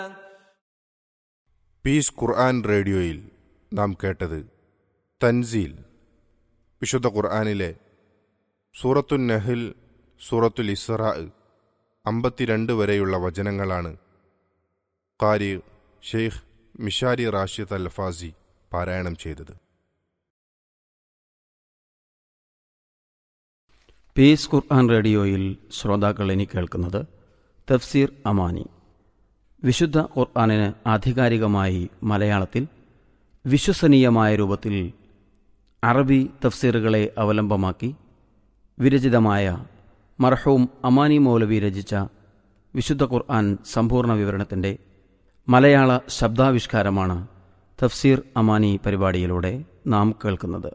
piece ഖുർആൻ റേഡിയോയിൽ നാം കേട്ടത് തൻസീൽ വിശുദ്ധ ഖുർആനിലെ സൂറത്തുൽ നഹിൽ സൂറത്തുൽ ഇസ്രാ അമ്പത്തിരണ്ട് വരെയുള്ള വചനങ്ങളാണ് കാരി ഷെയ്ഖ് മിഷാരി റാഷിദ് അൽ ഫാസി പാരായണം ചെയ്തത് പീസ് ഖുർആൻ റേഡിയോയിൽ ശ്രോതാക്കൾ ഇനി കേൾക്കുന്നത് തഫ്സീർ അമാനി വിശുദ്ധ ഖുർആനിന് ആധികാരികമായി മലയാളത്തിൽ വിശ്വസനീയമായ രൂപത്തിൽ അറബി തഫ്സീറുകളെ അവലംബമാക്കി വിരചിതമായ മർഹൂം അമാനി മൗലവി രചിച്ച വിശുദ്ധ ഖുർആൻ സമ്പൂർണ്ണ വിവരണത്തിൻ്റെ മലയാള ശബ്ദാവിഷ്കാരമാണ് തഫ്സീർ അമാനി പരിപാടിയിലൂടെ നാം കേൾക്കുന്നത്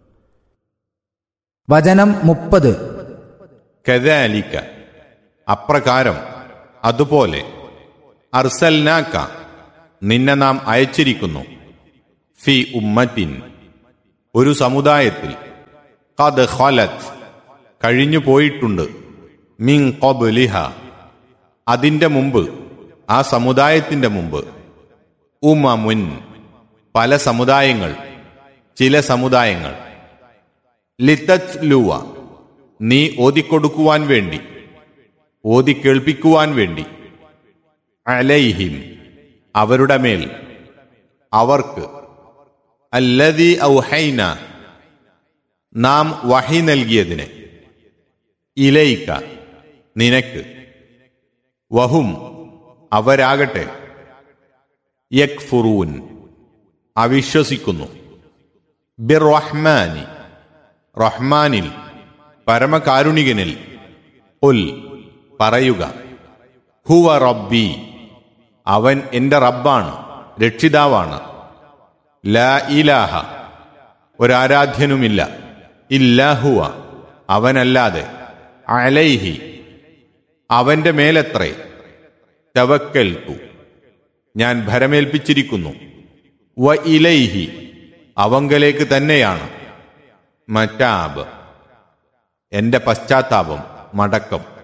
വചനം മുപ്പത് കദാലിക്ക അപ്രകാരം അതുപോലെ അർസൽനാക്ക നിന്നെ നാം അയച്ചിരിക്കുന്നു ഫി ഉമ്മത്തിൻ ഒരു സമുദായത്തിൽ കത് ഖലത്ത് കഴിഞ്ഞു പോയിട്ടുണ്ട് മിൻ ഖബ്ലിഹ അതിന്റെ മുമ്പ് ആ സമുദായത്തിന്റെ മുമ്പ് ഉമമുൻ പല സമുദായങ്ങൾ ചില സമുദായങ്ങൾ ലിത്തത്ലുവ നീ ഓതിക്കൊടുക്കുവാൻ വേണ്ടി ഓതി കേൾപ്പിക്കുവാൻ വേണ്ടി അലൈഹിം അവരുടെ മേൽ അവർക്ക് അല്ലതി ഔഹൈന നാം വഹി നൽകിയതിന് ഇലയിക്ക നിനക്ക് വഹും അവരാകട്ടെ യക്ഫുറൂൻ അവിശ്വസിക്കുന്നു ബിർറഹ്മാനി റഹ്മാനിൽ പരമകാരുണികനിൽ ഉൽ പറയുക ഹുവ റബ്ബി അവൻ എന്റെ റബ്ബാണ് രക്ഷിതാവാണ് ലാ ഇലാഹ ഒരാരാധ്യനുമില്ല ഇല്ലാഹുവ അവനല്ലാതെ അലൈഹി അവന്റെ മേലത്രേ തവക്കൽത്തു ഞാൻ ഭരമേൽപ്പിച്ചിരിക്കുന്നു വ ഇലൈഹി അവങ്കലേക്ക് തന്നെയാണ് മറ്റാബ് എന്റെ പശ്ചാത്താപം മടക്കം